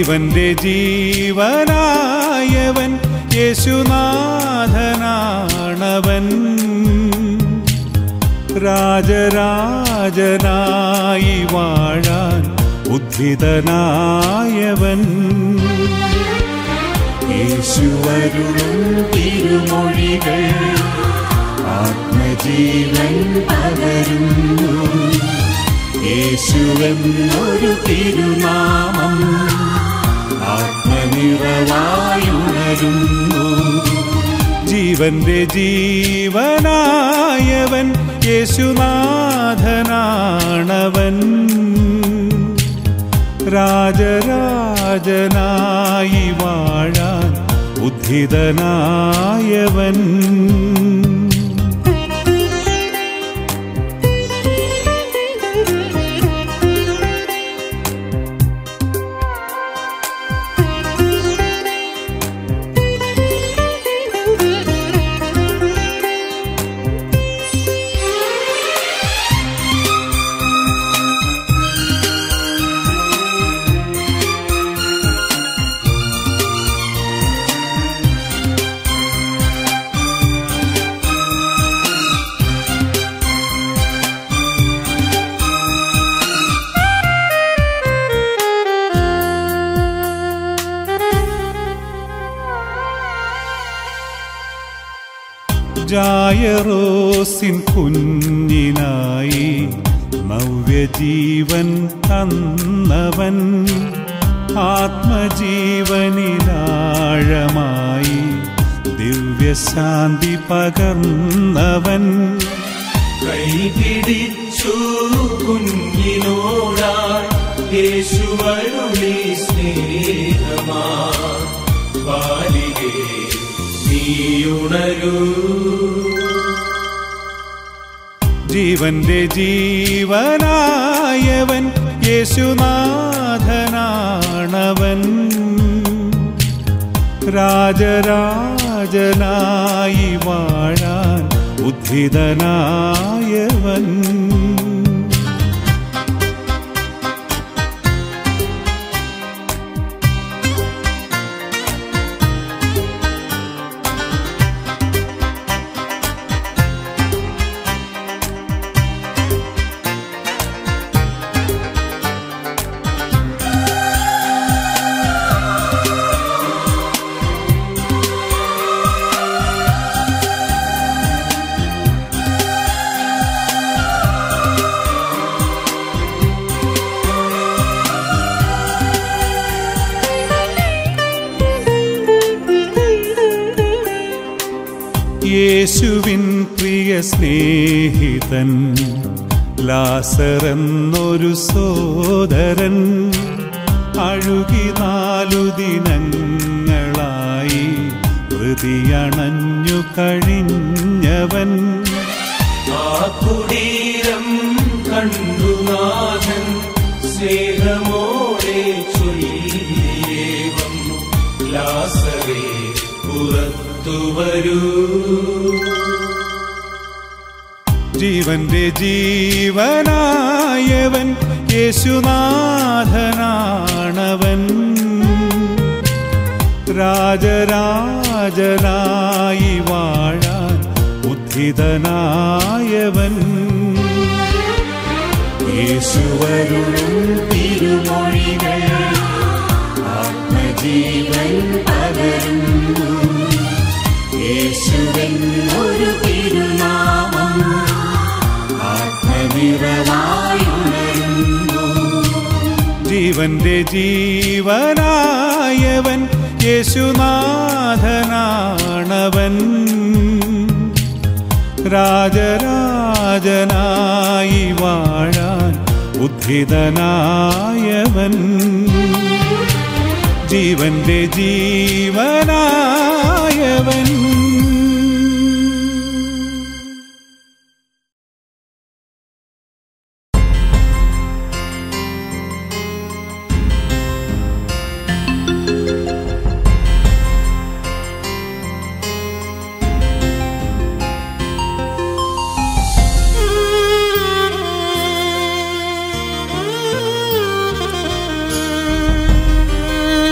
ജീവന്റെ ജീവനായവൻ യേശുനാഥനാണവൻ രാജരാജനായി വാഴാൻ ഉദ്ധിതനായവൻ യേശുവരുളും തിരുമൊഴികൾ ആത്മജീവൻ പകരുന്നു യേശുവെന്നൊരു തിരുനാമം ആത്മനിറവായുണരുന്നു ജീവന്റെ ജീവനായവൻ യേശുനാഥനാണവൻ രാജരാജനായി വാഴാൻ ഉദ്ധിതനായവൻ ജായറോസിൻ കുഞ്ഞിനായി നവ്യജീവൻ തന്നവൻ ആത്മജീവനിലാഴമായി ദിവ്യശാന്തി പകർന്നവൻ കൈപിടിച്ചു കുഞ്ഞിനോടായി യേശുവരുളി സ്നേഹമാ ബാലികേ നീയുണരൂ ജീവന്റെ ജീവനായവൻ യേശുനാഥനാണവൻ രാജരാജനായി വാഴാൻ ഉദ്ധിതനായവൻ യേശുവിൻ പ്രിയ സ്നേഹിതൻ ലാസർ എന്നൊരു സോദരൻ അഴുകി നാലു ദിനങ്ങളായി ഹൃതിയണഞ്ഞു കഴിഞ്ഞവൻ ആ കുടീരം കണ്ടു നാഥൻ സ്നേഹമോടെ ചൊല്ലിയേവം ലാസറേ പുറത്തു വരൂ ജീവന്റെ ജീവനായവൻ യേശുനാഥനാണവൻ രാജരാജനായി വാഴാൻ ഉദ്ധിതനായവൻ യേശുവരുളും തിരുമൊഴികൾ ആത്മജീവൻ പകരുന്നു യേശുവൻ ഒരു തിരുനാമം ആത്മനിറവായുണരുന്നു ജീവന്റെ ജീവനായവൻ യേശുനാഥനാണവൻ രാജരാജനായി വാഴാൻ ഉദ്ധിതനായവൻ ജീവന്റെ ജീവനായവൻ Thank you.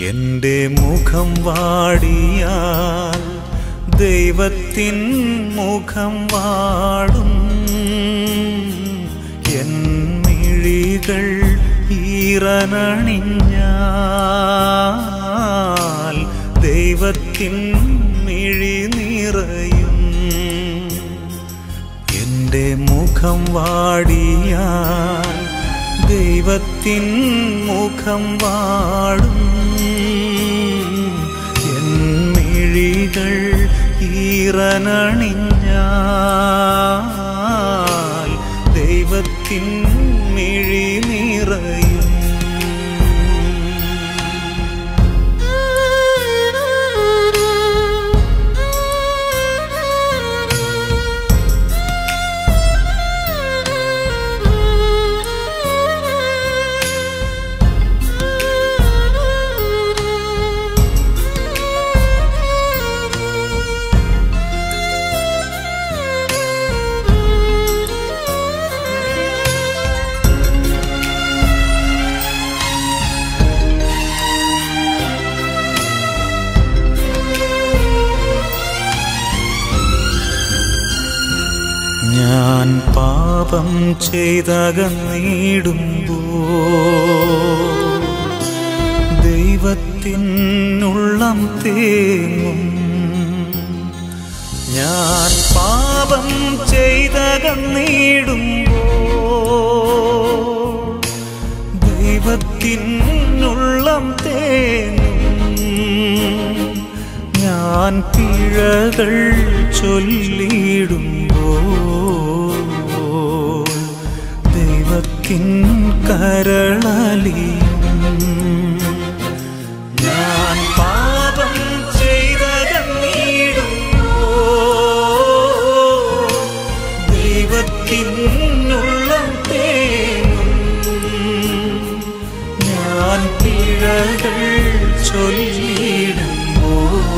എൻ്റെ മുഖം വാടിയാൽ ദൈവത്തിൻ മുഖം വാടും എൻ മിഴികൾ ഈറനണിഞ്ഞാൽ ദൈവത്തിൻ മിഴി നിറയും എൻ്റെ മുഖം വാടിയാൽ ദൈവത്തിൻ മുഖം വാടും എൻ മിഴികൾ ഈറനണിഞ്ഞാൽ ദൈവത്തിൻ മിഴി നിറയും ഞാൻ പാപം ചെയ്തകന്നിടുമ്പോ ദൈവത്തിനുള്ളം തേങ്ങും ഞാൻ പാപം ചെയ്തകന്നിടുമ്പോ ദൈവത്തിനുള്ളം തേങ്ങും ഞാൻ പിഴകൾ ചൊല്ലിടുമ്പോ ദൈവത്തിൻ കരളലിയും ഞാൻ പാപം ചെയ്തകന്നിടുമ്പോ ദൈവത്തിനുള്ളം തേങ്ങും ഞാൻ പിഴകൾ ചൊല്ലിടുമ്പോ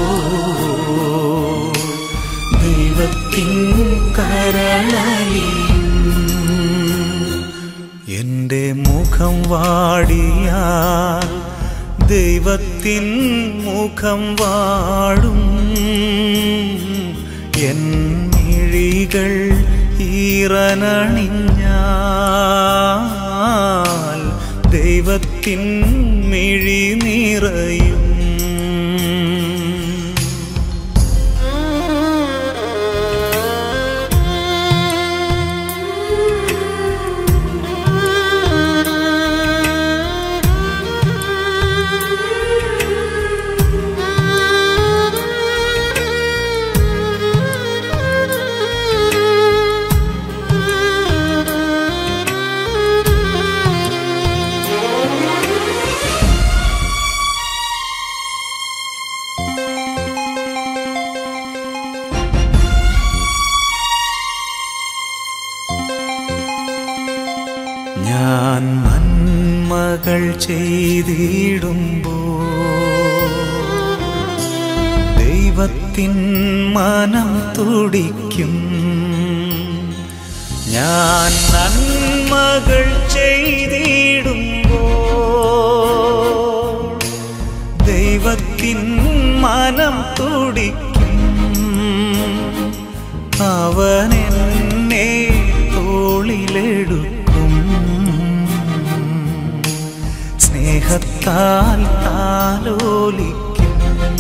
ദൈവത്തിൻ കരളലിയും എൻ്റെ മുഖം വാടിയാൽ ദൈവത്തിൻ മുഖം വാടും എൻ മിഴികൾ ഈറനണിഞ്ഞാൽ ദൈവത്തിൻ മിഴി നിറയും ഞാൻ നന്മകൾ ചെയ്തിടുമ്പോ ദൈവത്തിൻ മനം തുടിക്കും ഞാൻ നന്മകൾ ചെയ്തിടുമ്പോ ദൈവത്തിൻ മനം തുടിക്കും അവൻ എന്നെ തോളിലെടുക്കും സ്നേഹത്താൽ താലോലിക്കും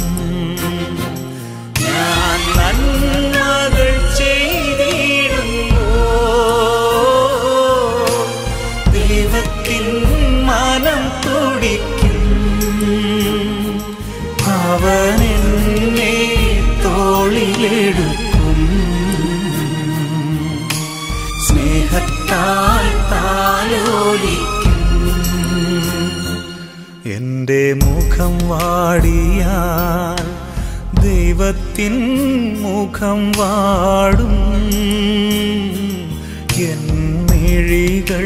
ഞാൻ നന്മകൾ ചെയ്തിടുന്നു ദൈവത്തിൻ മനം തുടിക്കും അവൻ എന്നെ തോളിലെടുക്കും സ്നേഹത്താൽ താലോലിക്കും എൻ്റെ മുഖം വാടിയാൽ ദൈവത്തിൻ മുഖം വാടും എൻ മിഴികൾ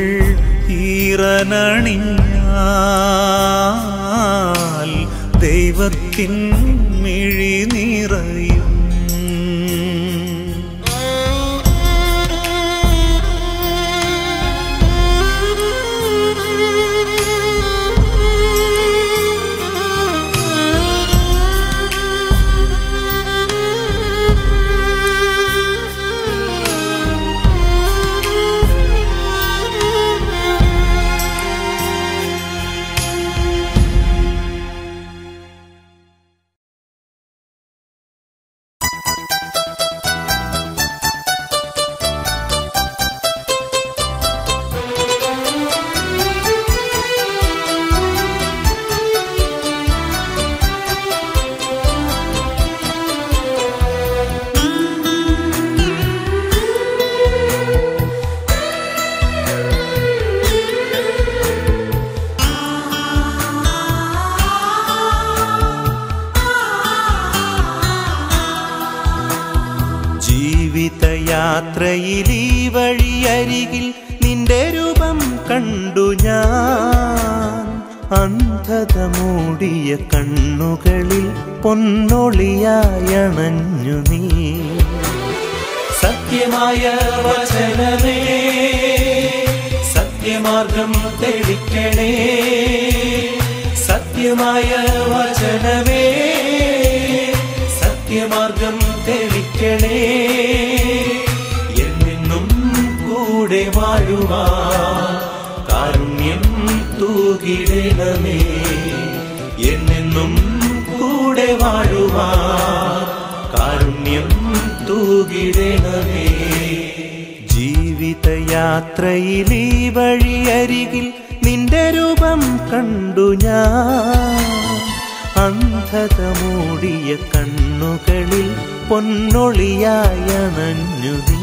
ഈറനണിഞ്ഞാൽ ദൈവത്തിൻ മിഴി നിറയും Thank you. യാത്രയിൽ ഈ വഴിയരികിൽ നിന്റെ രൂപം കണ്ടു ഞാൻ അന്ധത മൂടിയ കണ്ണുകളിൽ പൊന്നൊളിയായണഞ്ഞു നീ സത്യമായ വചനമേ സത്യമാർഗം തെളിക്കണേ സത്യമായ വചനമേ സത്യമാർഗം തെളിക്കണേ എന്നെന്നും കൂടെ വാഴുവാ കാരുണ്യം തൂകിടണമേ എന്നെന്നും കൂടെ വാഴുവാ കാരുണ്യം തൂകിടണമേ ജീവിതയാത്രയിൽ ഈ വഴിയരികിൽ നിന്റെ രൂപം കണ്ടു ഞാൻ അന്ധത മൂടിയ കണ്ണുകളിൽ പൊന്നൊളിയായണഞ്ഞു നീ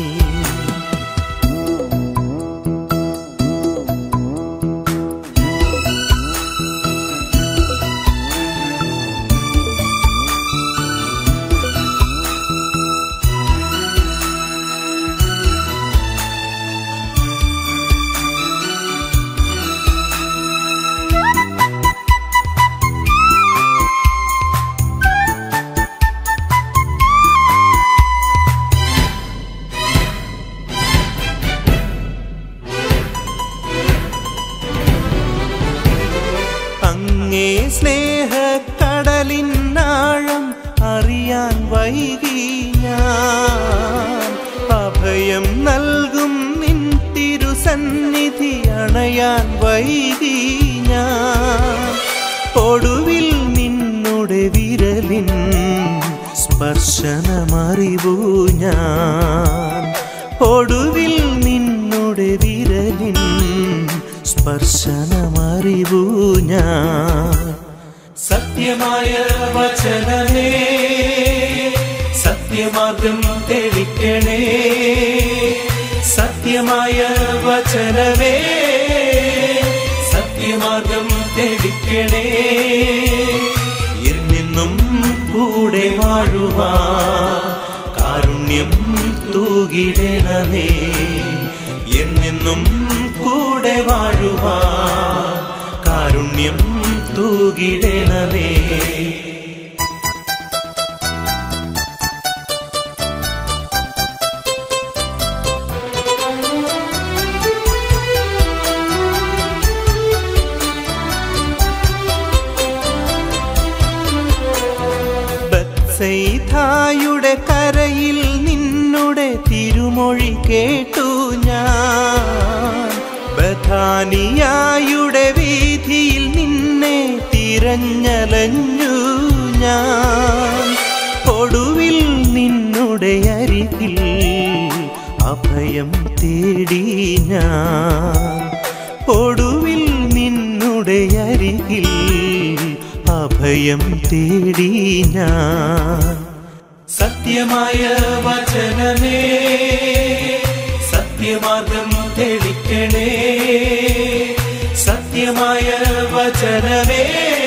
അങ്ങേ സ്നേഹക്കടലിനാഴം അറിയാൻ വൈകി ഞാൻ അഭയം നൽകും നിൻ തിരുസന്നിധി അണയാൻ വൈകി ഞാൻ ഒടുവിൽ നിന്നുടെ വിരലിൻ സ്പർശനമറിവു ഞാൻ ഒടുവിൽ നിന്നുടെ വിരലിൻ സ്പർശനമറിവു ഞാൻ സത്യമായ വചനമേ സത്യമാർഗം തെളിക്കണേ സത്യമായ വചനമേ സത്യമാർഗം തെളിക്കണേ എന്നെന്നും കൂടെ വാഴുവാ കാരുണ്യം തൂകിടണമേ എന്നെന്നും കൂടെ വാഴുവാ കാരുണ്യം തൂകിടണമേ ബത്സൈഥായുടെ കരയിൽ നിന്നുടെ തിരുമൊഴി കേട്ടു ഞാൻ ബഥാനിയായുടെ വീതിയിൽ നിന്നെ തിരഞ്ഞലഞ്ഞു ഞാൻ ഒടുവിൽ നിന്നുടെ അരികിൽ അഭയം തേടി ഞാൻ ഒടുവിൽ നിന്നുടെ അരികിൽ അഭയം തേടി ഞാൻ സത്യമായ വചനമേ സത്യമാർഗം തെളിക്കണേ സത്യമായ വചനമേ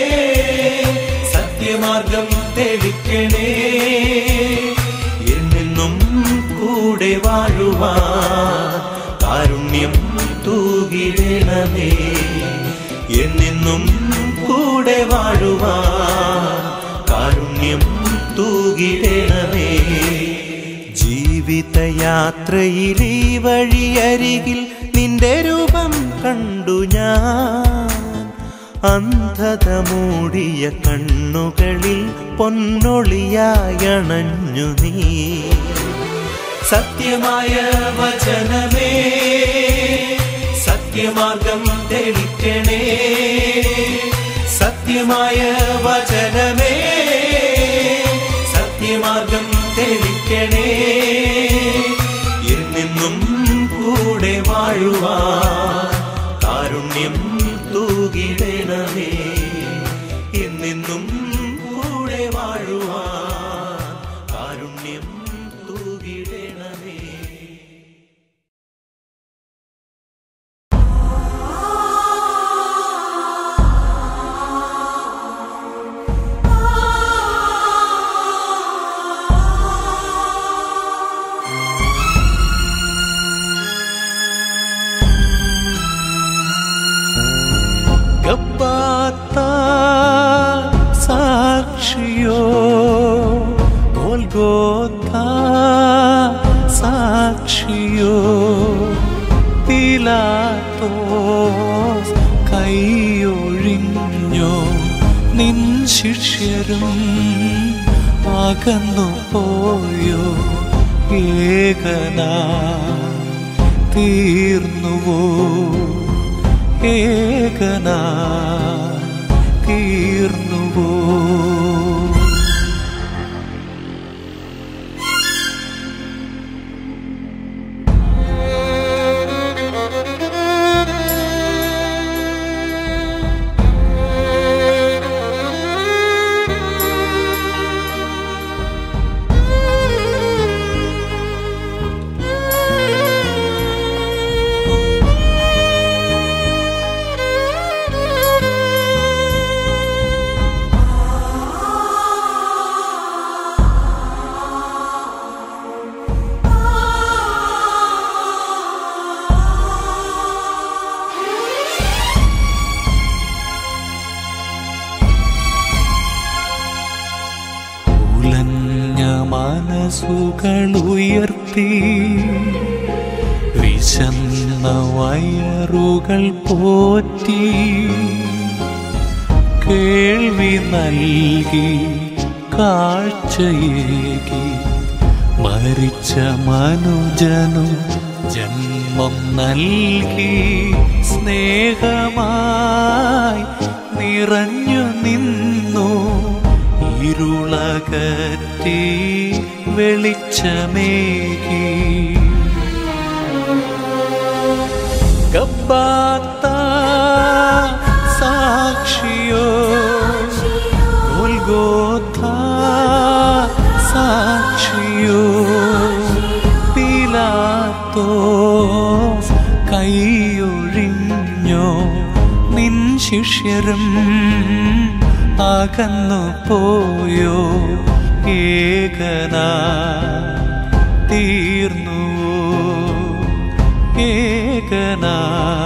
സത്യമാർഗം തെളിക്കണേ എന്നെന്നും കൂടെ വാഴുവാ കാരുണ്യം തൂകിടണമേ എന്നെന്നും കൂടെ വാഴുവാ കാരുണ്യം തൂകിടണമേ ജീവിതയാത്രയിൽ ഈ വഴിയരികിൽ നിന്റെ രൂപം കണ്ടു ഞാൻ അന്ധത മൂടിയ കണ്ണുകളിൽ പൊന്നൊളിയായണഞ്ഞു നീ സത്യമായ വചനമേ സത്യമാർഗം തെളിക്കണേ സത്യമായ വചനമേ സത്യമാർഗം തെളിക്കണേ എന്നെന്നും കൂടെ വാഴുവാ കാരുണ്യം തൂകിടണമേ എന്നെന്നും കൂടെ വാഴുവാ കാരുണ്യം തൂകിടണമേ ആ സാക്ഷിയോ പിലാത്തോസ് കൈയൊഴിഞ്ഞോ നിൻ ശിഷ്യരും അകന്നു പോയോ ഏകനാ തീർന്നുവോ ഏകനാ തീർന്നുവോ ഉലഞ്ഞ മനസ്സുകളുയർത്തി വിശന്ന വയറുകൾ പോറ്റി കേൾവി നൽകി കാഴ്ചയേകി മരിച്ച മനുജനു ജന്മം നൽകി സ്നേഹമായി നിറഞ്ഞു നിന്നു ഇരുളകറ്റി വെളിച്ചമേകി ഗബ്ബാത്ത സാക്ഷിയോ ഗോൽഗോഥ സാക്ഷിയോ പിലാത്തോ കൈയൊഴിഞ്ഞോ നിൻ ശിഷ്യരും അകന്നു പോയോ ഏകനാ തീർന്നുവോ ഏകനാ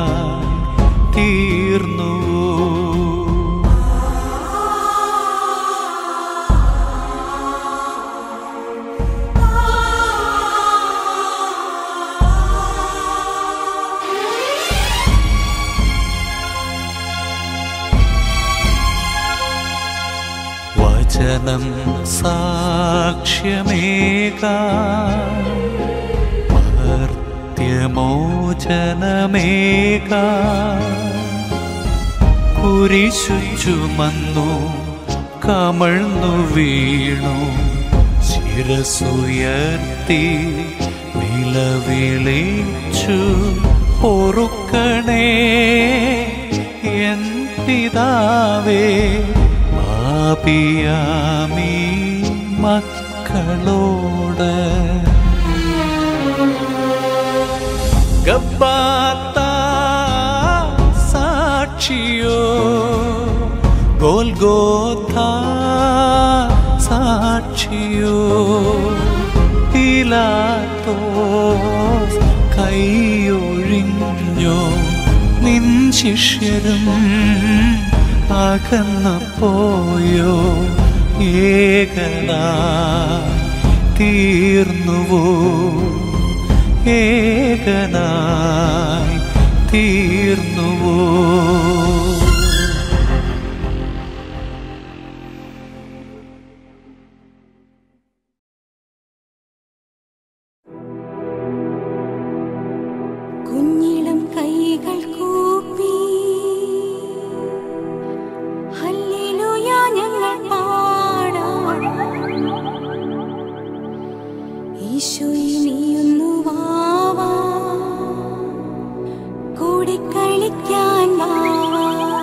തീർന്നുവോ വചനം സാക്ഷ്യമേക മർദ്യമോചനമേക കുരിശു ചുമന്നു കമഴ്ന്നു വീണു ശിരസുയർത്തി നിലവിളിച്ചു പൊറുക്കണേ എൻ പിതാവേ പാപിയാമീ മക്കളോട് ഗബ്ബാത്ത സാക്ഷിയോ ഗോൽഗോഥ സാക്ഷിയോ പിലാത്തോ കൈയൊഴിഞ്ഞോ നിൻ ശിഷ്യരും അകന്നു പോയോ ഏകനാ തീർന്നുവോ ഏകനായി തീർന്നുവോ കുഞ്ഞിളം കൈകൾ കൂപ്പി ഹല്ലേലൂയ ഞങ്ങൾ പാടാം ഈശോയെ നീയൊന്നു വാവാ കൂടി കളിക്കാൻ വാവാ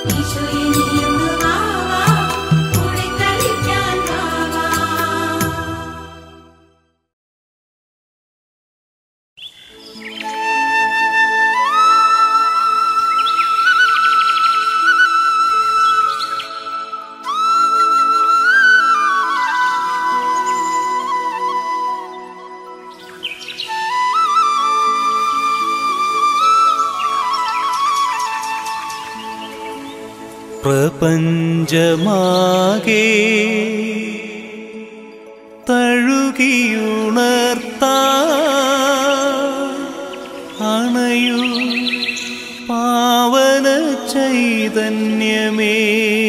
ഈശോയെ നീയൊന്ന് വാ വാ കൂടെ കളിക്കാൻ വാ വാ പ്രപഞ്ചമാകെ തഴുകിയുണർത്താ അണയു പാവന ചൈതന്യമേ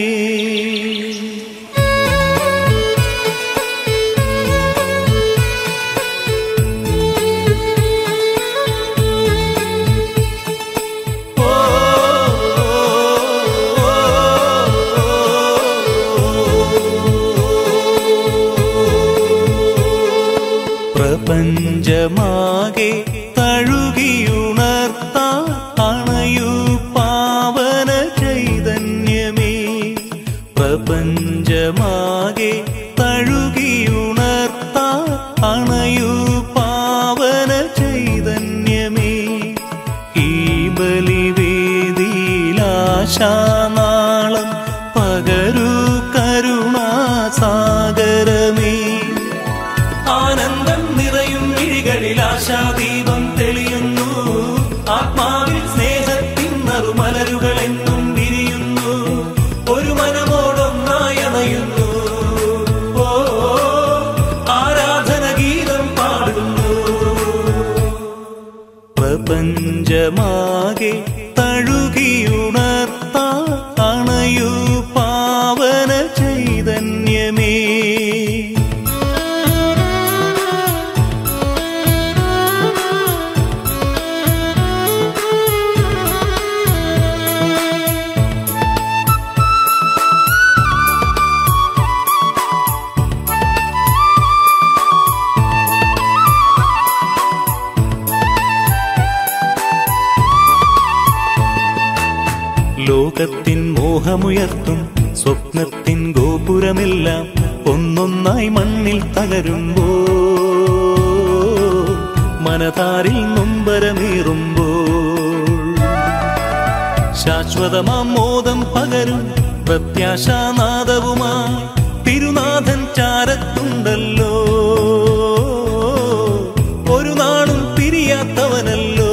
പ്രപഞ്ചമാകെ തഴുകിയുണർത്ത അണയു പാവന ചൈതന്യമേ പ്രപഞ്ചമാകെ തഴുകിയുണർത്ത അണയു പാവന ചൈതന്യമേ ഈ ബലിവേദിയിലാശാനാളം പകരു കരുണാസാഗരമേ ആനന്ദം നിറയും മിഴികളിൽ ആശാദീപം തെളിയുന്നു ആത്മാവിൽ സ്നേഹത്തിൻ നറുമലരുകൾ എന്നും വിരിയുന്നു ഒരു മനമോടൊന്നായി അണയുന്നു ഓ ആരാധന ഗീതം പാടുന്നു പ്രപഞ്ചമാകെ തഴുകിയുണർത്ത അണയു പാവന ചൈതന്യമേ ലോകത്തിൻ മോഹമുയർത്തും സ്വപ്നത്തിൻ ഗോപുരമെല്ലാം ഒന്നൊന്നായി മണ്ണിൽ തകരുമ്പോ മനതാരിൽ നൊമ്പരമേറുമ്പോൾ ശാശ്വതമാം മോദം പകരും പ്രത്യാശാനാദവുമായി തിരുനാഥൻ ചാരത്തുണ്ടല്ലോ ഒരു നാളും പിരിയാത്തവനല്ലോ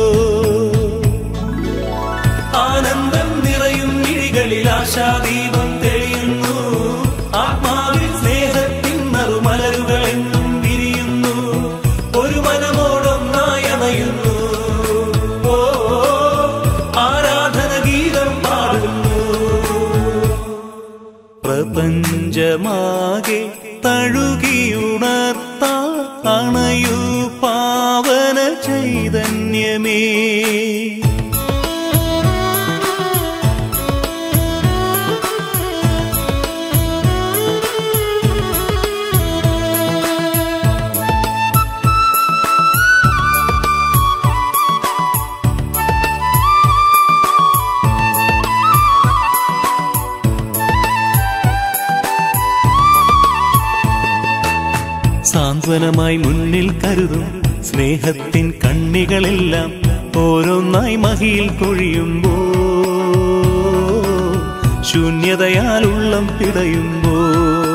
ആനന്ദം നിറയും മിഴികളിൽ ആശാദീപം തെളിയുന്നു ആത്മാവിൽ സ്നേഹത്തിൻ നറുമലരുകൾ എന്നും വിരിയുന്നു ഒരു മനമോടൊന്നായി അണയുന്നു ഓ ആരാധന ഗീതം പാടുന്നു പ്രപഞ്ചമാകെ തഴുകിയുണർത്ത അണയു പാവന ചൈതന്യമേ സാന്ത്വനമായി മുന്നിൽ കരുതും സ്നേഹത്തിൻ കണ്ണികളെല്ലാം ഓരോന്നായി മഹിയിൽ കൊഴിയുമ്പോ ശൂന്യതയാൽ ഉള്ളം പിടയുമ്പോൾ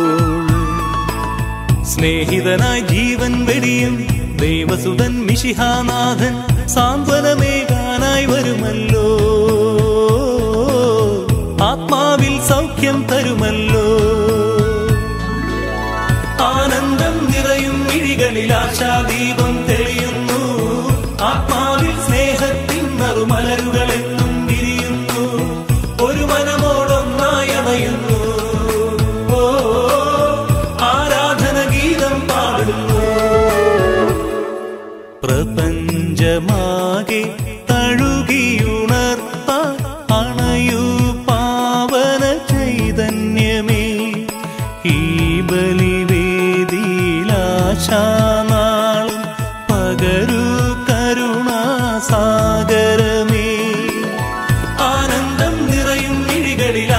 സ്നേഹിതനായി ജീവൻ വെടിയും ദൈവസുതൻ മിശിഹാനാഥൻ സാന്ത്വനമേകാനായി വരുമല്ലോ ആത്മാവിൽ സൗഖ്യം തരുമല്ലോ ആനന്ദം നിറയും മിഴികളിൽ ആശാദീപം തെളിയുന്നു ആത്മാവിൽ സ്നേഹത്തിൻ നറുമലരുകൾ എന്നും വിരിയുന്നു ഒരു മനമോടൊന്നായി അണയുന്നു ഓ ആരാധന ഗീതം പാടുന്നു പ്രപഞ്ചമാകെ തഴുകിയുണർത്ത അണയു പാവന ചൈതന്യമേ ഈ ബലിവേദിയിലാശാനാളും പകരു കരുണാസാഗരമേ ആനന്ദം നിറയും മിഴികളിൽ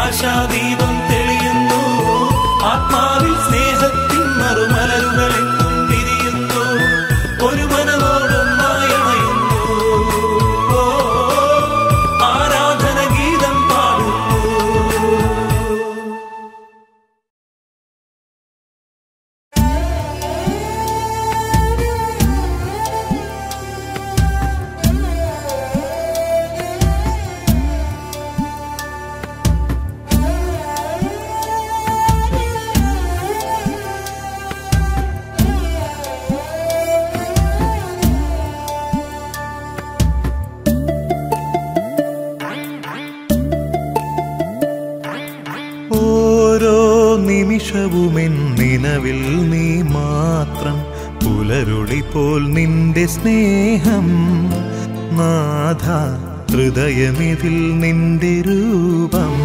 നിമിഷവുമെൻ നിലവിൽ നീ മാത്രം പുലരുളി പോൽ നിന്റെ സ്നേഹം നാഥ ഹൃദയമിതിൽ നിന്റെ രൂപം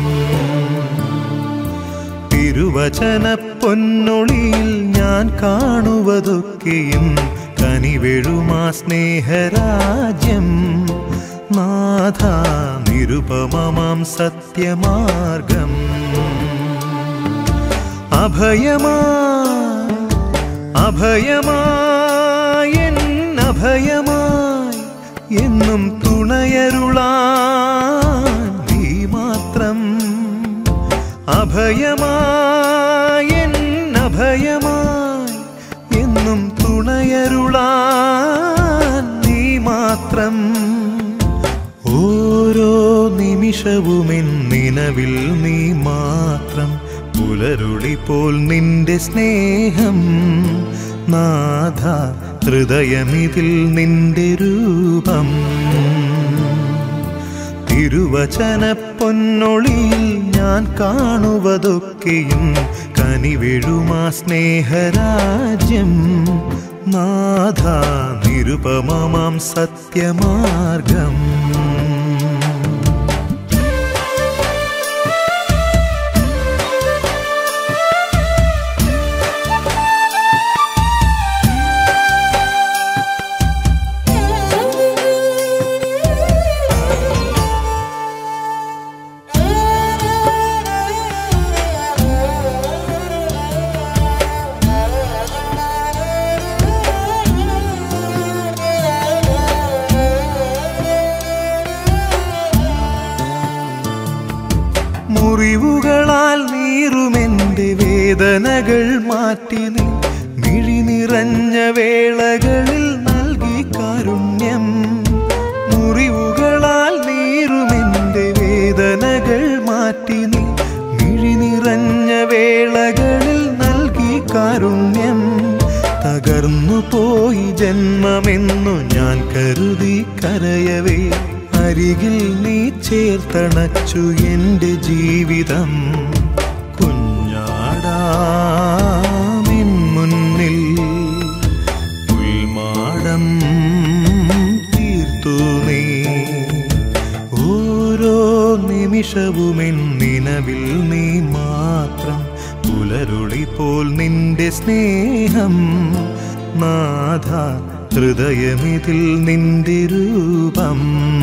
തിരുവചന പൊന്നൊളിയിൽ ഞാൻ കാണുവതൊക്കെയും കനിവെഴുമാ സ്നേഹരാജ്യം നാഥ നിരുപമമാം സത്യമാർഗം അഭയമാ അഭയമായി എൻ അഭയമായി എന്നും തുണയരുളാൻ നീ മാത്രം അഭയമായി എൻ അഭയമായി എന്നും തുണയരുളാൻ നീ മാത്രം ഓരോ നിമിഷവുമെൻ നിലവിൽ നീ മാത്രം പുലരുളി പോൽ നിന്റെ സ്നേഹം നാഥ ഹൃദയമിതിൽ നിന്റെ രൂപം തിരുവചന പൊന്നൊളിയിൽ ഞാൻ കാണുവതൊക്കെയും കനിവെഴുമാ സ്നേഹരാജ്യം നാഥ നിരുപമമാം സത്യമാർഗം മുറിവുകളാൽ നീറുമെന്റെ വേദനകൾ മാറ്റി നീ മിഴി നിറഞ്ഞ വേളകളിൽ നൽകി കാരുണ്യം മുറിവുകളാൽ നീറുമെന്റെ വേദനകൾ മാറ്റി നീ മിഴി നിറഞ്ഞ വേളകളിൽ നൽകി കാരുണ്യം തകർന്നു പോയി ജന്മമെന്നു ഞാൻ കരുതി കരയവേ അരികിൽ നീ ചേർത്തണച്ചു എൻ്റെ ജീവിതം കുഞ്ഞാടാമിൻ മുന്നിൽ പുൽമാടം തീർത്തു നീ ഓരോ നിമിഷവുമെൻ നിലവിൽ നീ മാത്രം പുലരുളി പോൽ നിന്റെ സ്നേഹം നാഥ ഹൃദയമിതിൽ നിന്റെ രൂപം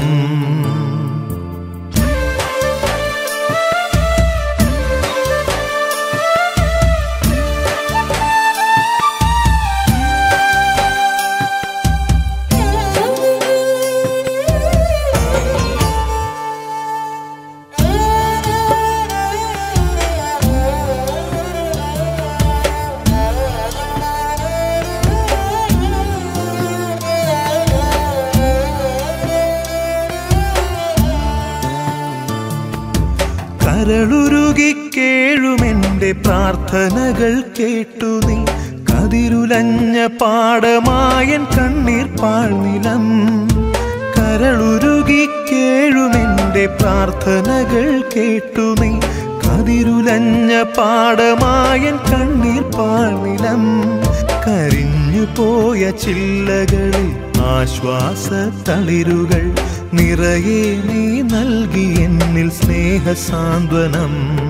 കരളുരുകി കേഴുമെന്റെ പ്രാർത്ഥനകൾ കേട്ടു നീ കതിരുലഞ്ഞ പാടമായൻ കണ്ണീർ പാഴ്നിലം കരളുരുകി കേഴുമെന്റെ പ്രാർത്ഥനകൾ കേട്ടു നീ കതിരുലഞ്ഞ പാടമായൻ കണ്ണീർ പാഴ്നിലം കരിഞ്ഞു പോയ ചില്ലകളിൽ ആശ്വാസ തളിരുകൾ നിറയെ നീ നൽകി എന്നിൽ സ്നേഹസാന്ത്വനം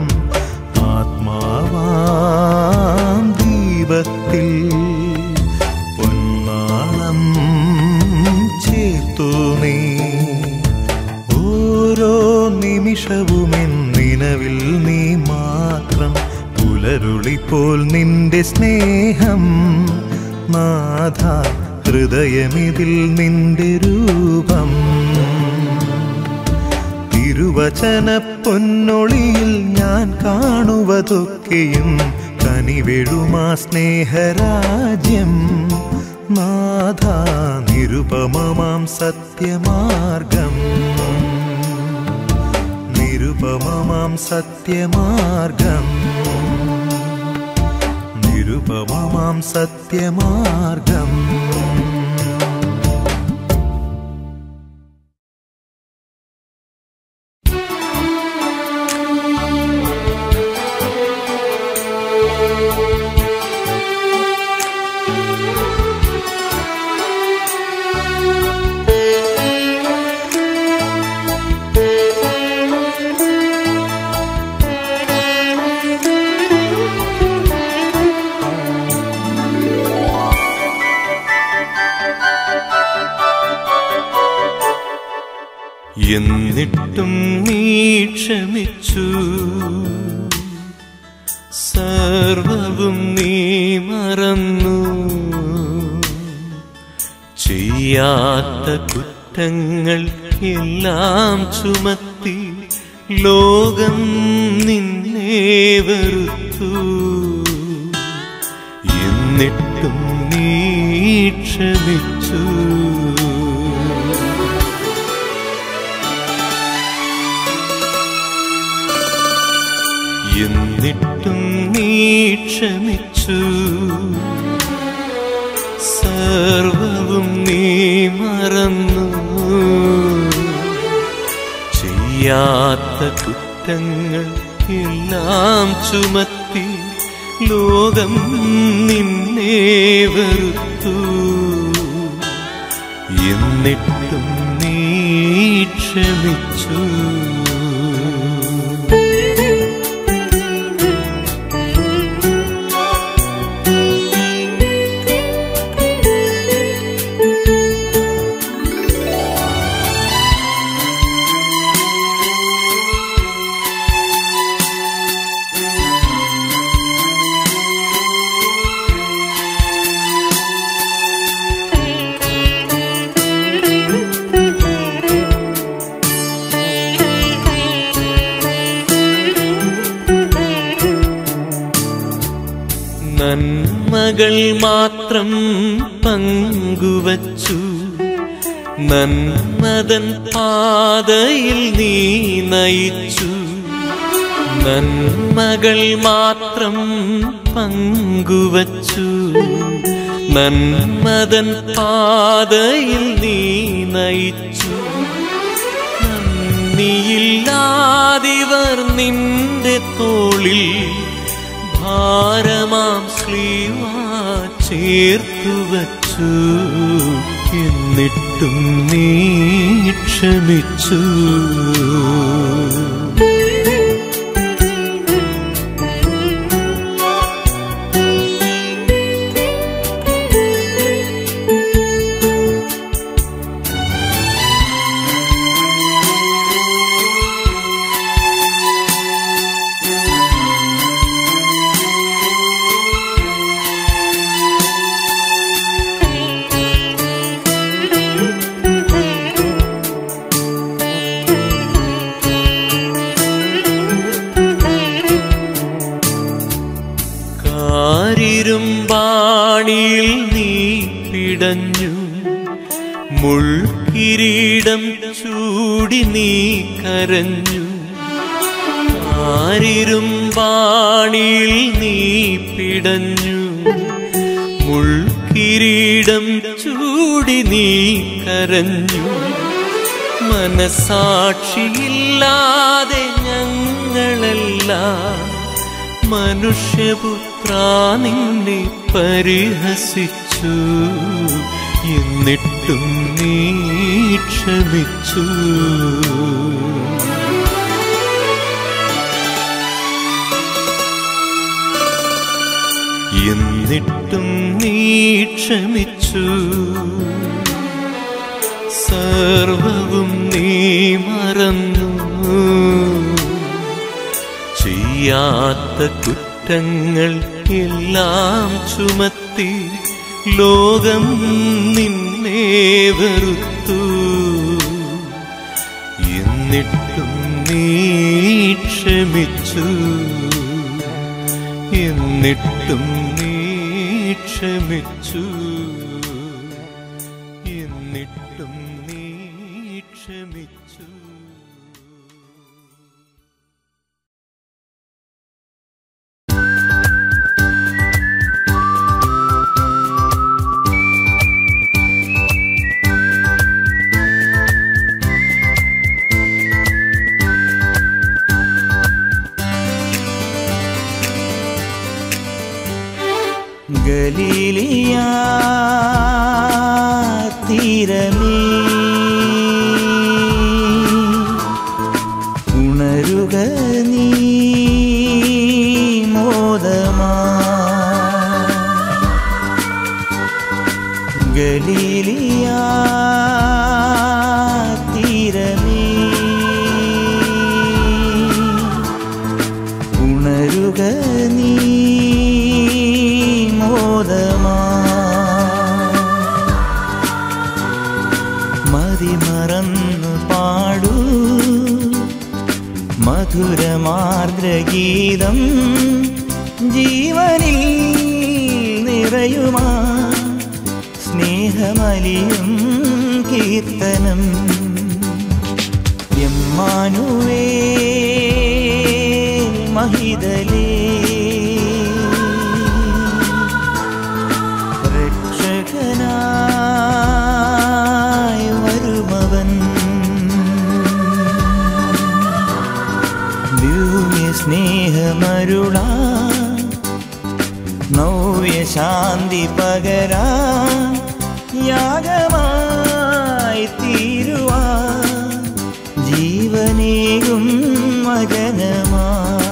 ആത്മാവാം ദീപത്തിൽ പൊന്നാളം ചേർത്തു നീ ഓരോ നിമിഷവുമെൻ നിലവിൽ നീ മാത്രം പുലരുളി പോൽ നിന്റെ സ്നേഹം നാഥ ഹൃദയമിതിൽ നിന്റെ രൂപം തിരുവചന പൊന്നൊളിയിൽ ഞാൻ കാണുവതൊക്കെയും കനിവെഴുമാ സ്നേഹരാജ്യം നാഥ നിരുപമമാം സത്യമാർഗം നിരുപമമാം സത്യമാർഗം നിരുപമമാം സത്യമാർഗം ും എന്നിട്ടും നീ ക്ഷമിച്ചു സർവവും നീ മറന്നു ചെയ്യാത്ത കുറ്റങ്ങൾ എല്ലാം ചുമത്തി ലോകം നിന്നെ വെറുത്തു എന്നിട്ടും നീ ക്ഷമിച്ചു എന്നിട്ടും നീ ക്ഷമിച്ചു സർവവും നീ മറന്നു ചെയ്യാത്ത കുറ്റങ്ങൾ എല്ലാം ചുമത്തി ലോകം നിന്നെ വെറുത്തു എന്നിട്ടും നീ ക്ഷമിച്ചു നന്മകൾ മാത്രം പങ്കുവച്ചു നന്മതൻ പാതയിൽ നീ നയിച്ചു നന്മകൾ മാത്രം പങ്കുവച്ചു നന്മതൻ പാതയിൽ നീ നയിച്ചു നന്ദിയില്ലാതിവർ നിന്റെ തോളിൽ ഭാരമാം സ്ലീവ ചേർത്തു വച്ചു എന്നിട്ടും നീ ക്ഷമിച്ചു കാരിരുമ്പാണിയിൽ നീ പിടഞ്ഞു മുൾക്കിരീടം ചൂടി നീ കരഞ്ഞു കാരിരുമ്പാണിയിൽ നീ പിടഞ്ഞു മുൾക്കിരീടം ചൂടി നീ കരഞ്ഞു മനസാക്ഷിയില്ലാതെ ഞങ്ങളെല്ലാം മനുഷ്യപുത്ര നിന്നെ പരിഹസിച്ചു എന്നിട്ടും നീ ക്ഷമിച്ചു എന്നിട്ടും നീ ക്ഷമിച്ചു സർവവും നീ മറന്നു ചെയ്യാത്ത കുറ്റങ്ങൾ എല്ലാം ചുമത്തി ലോകം നിന്നെ വെറുത്തു എന്നിട്ടും നീ ക്ഷമിച്ചു എന്നിട്ടും നീ ക്ഷമിച്ചു എന്നിട്ടും നീ ക്ഷമിച്ചു ഗലീലിയ തീരമേ ഉണരുക നീ മോദമാ ഗലീലിയ തീരമേ മരുക നീ മോദമാ മതിമറന്നു പാടൂ മധുരമാർദ്രഗീതം ജീവനിൽ നിറയുമാ സ്നേഹമലിയും കീർത്തനം എമ്മാനുവേ മഹിതലേ രക്ഷകനായി വരുമവൻ ദിവ്യ സ്നേഹമരുളാ നവ്യ ശാന്തി പകരാ യാഗമായി തീരുവാ ജീവനേകും മകനമാ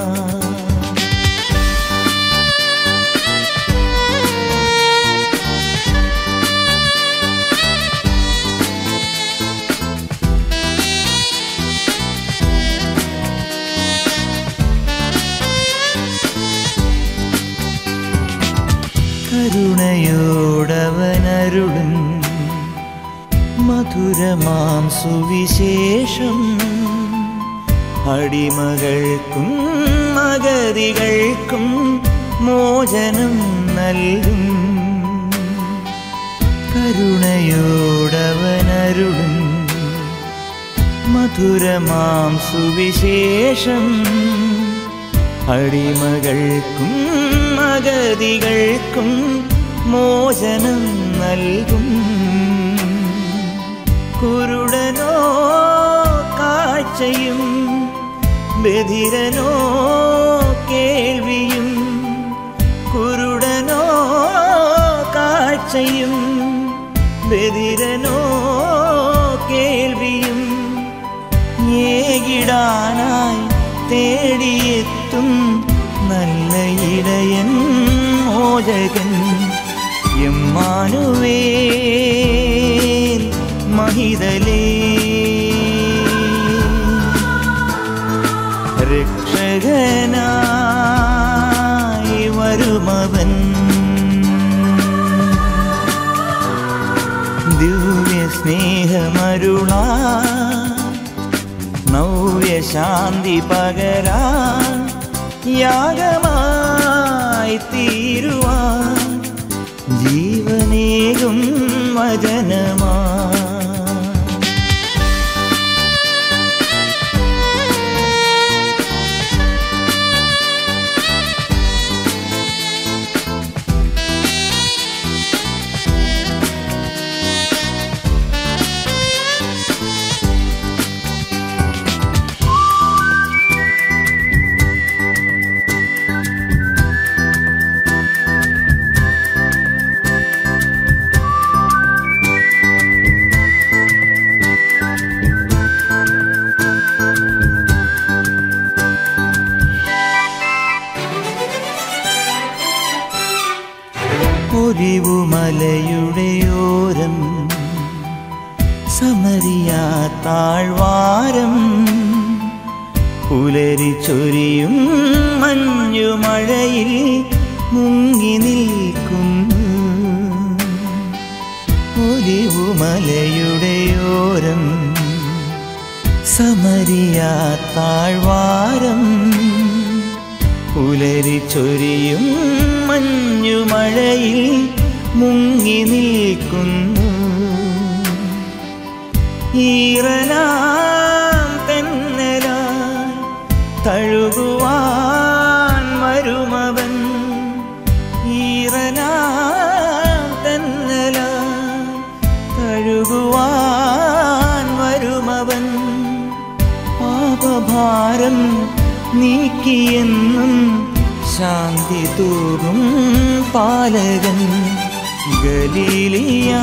കരുണയോടവനരുളും മധുരമാം സുവിശേഷം അടിമകൾക്കും മഗതികൾക്കും മോചനം നൽകും കരുണയോടവനരുളും മധുരമാം സുവിശേഷം അടിമകൾക്കും അഗതികൾക്കും മോചനം നൽകും കുരുടനോ കാഴ്ചയും ബധിരനോ കേൾവിയും കുരുടനോ കാഴ്ചയും ബധിരനോ കേൾവിയും ഏകിടാനായി തേടിയെത്തും നല്ല ഇടയൻ മോചകൻ എമ്മാനുവേ മഹിതലേ രക്ഷകനായി വരുമവൻ ദിവ്യ സ്നേഹമരുളാ നവ്യ ശാന്തി പകരാ യാഗമായി തീരുവാ ജീവനേകും വചനമാ ഒരിവുമലയുടെയോരം സമരിയാ താഴ്വാരം പുലരി ചൊരിയും മഞ്ഞുമഴയിൽ മുങ്ങി നിൽക്കുന്നു ഒലിവുമലയുടെയോരം സമരിയാ താഴ്വാരം പുലരി ചൊരിയും മഞ്ഞുമഴയിൽ മുങ്ങി നിൽക്കുന്നു ഈറനാം തെന്നലാൽ തഴുകുവാൻ വരുമവൻ ഈറനാം തെന്നലാൽ തഴുകുവാൻ വരുമവൻ പാപഭാരം നീക്കിയെന്നും ശാന്തി തൂകും പാലകൻ ഗലീലിയ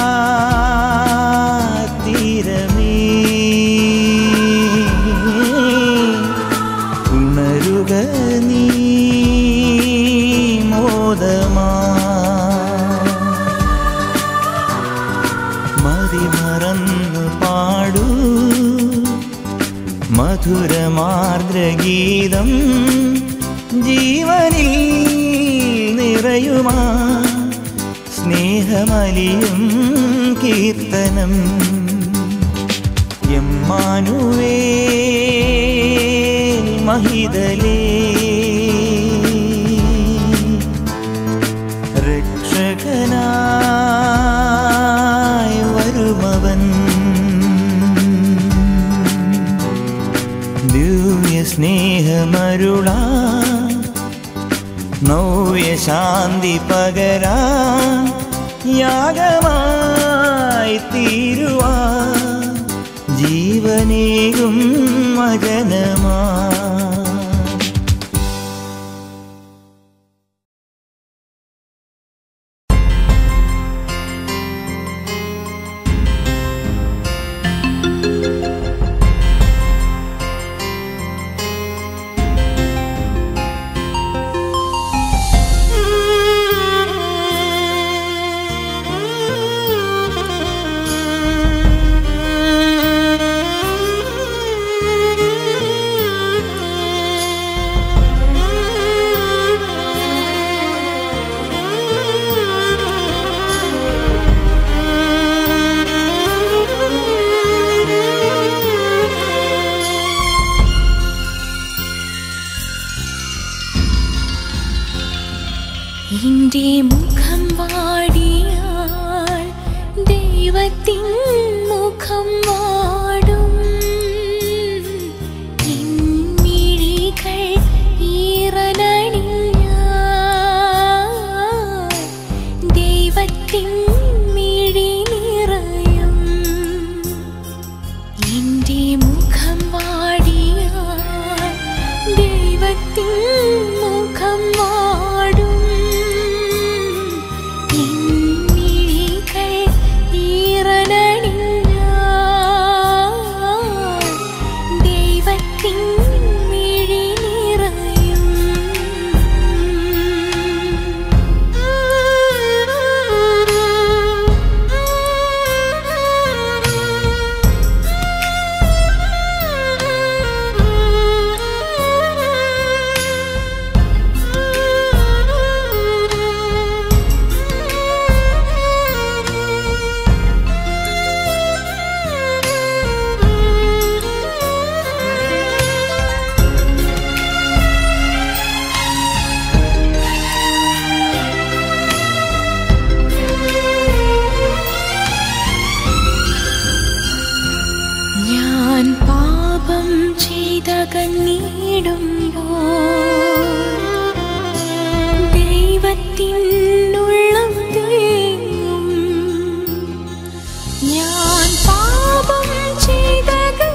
തീരമേ ഉണരുക നീ മോദമാ മതിമറന്നു പാടൂ മധുരമാർദ്രഗീതം ജീവനിൽ നിറയുമാ സ്നേഹമലിയും കീർത്തനം എമ്മാനുവേ മഹിതലേ രക്ഷകനായി വരുമവൻ ദിവ്യ സ്നേഹമരുളാ നവ്യ ശാന്തി പകരാ യാഗമായി തീരുവാ ജീവനേകും മകനമാ എന്റെ മുഖം വാടിയാൽ ദൈവത്തിൻ മുഖം വാടും മിഴികൾ ഈറനണിഞ്ഞാൽ ദൈവത്തിൻ മിഴി നിറയും എന്റെ മുഖം വാടിയാൽ ദൈവത്തിൻ മുഖം വാടും മിഴികൾ ഈറനണിഞ്ഞാൽ ദൈവത്തിൻ മിഴി നിറയും ഞാൻ പാപം ചെയ്ത കണ്ണീടുമ്പോൾ ദൈവത്തിനുള്ളം തേങ്ങും ഞാൻ പാപം ചെയ്ത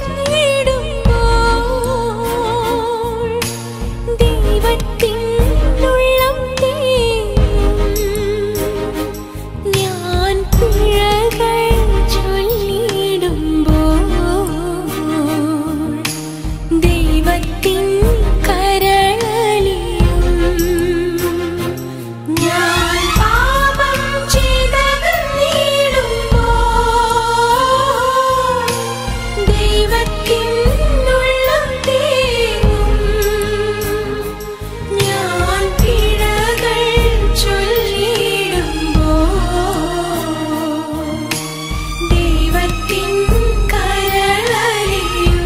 കണ്ണീടുമ്പോൾ ദൈവത്തിനുള്ളം തേങ്ങും ഞാൻ പിഴകൾ ചൊല്ലിടുമ്പോൾ ദൈവത്തിൻ കരളിയും ഞാൻ പാപം ചെയ്തകന്നിടുമ്പോൾ ദൈവത്തിനുള്ളം തേങ്ങും ഞാൻ പിഴകൾ ചൊല്ലിടുമ്പോൾ ദൈവത്തിൻ കരളലിയും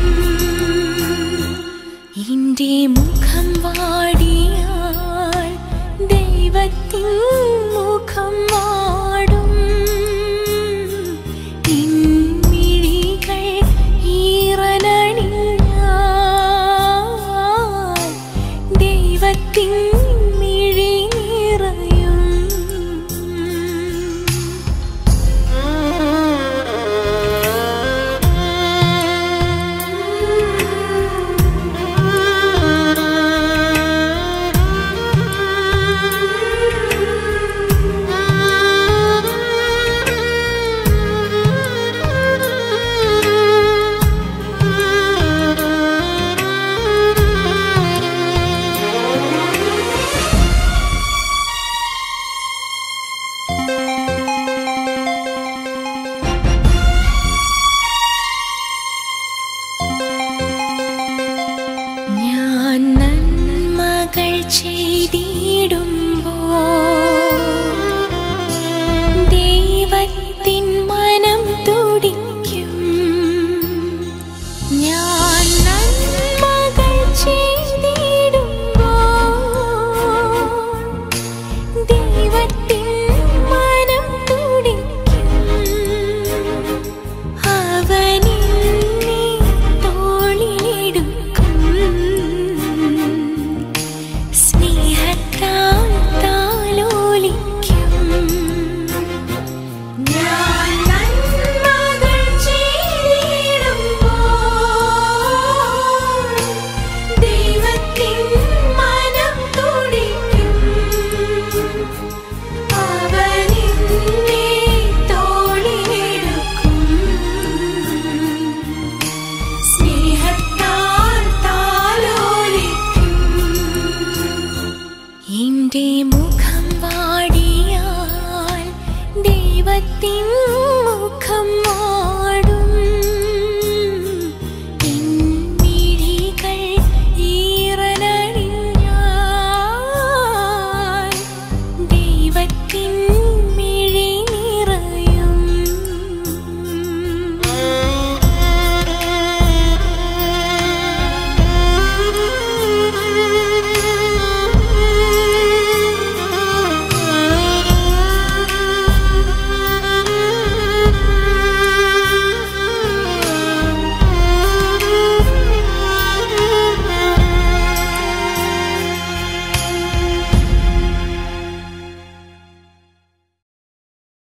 എന്റെ മുഖം വാടിയാൽ ദൈവത്തിൻ മുഖം വാടും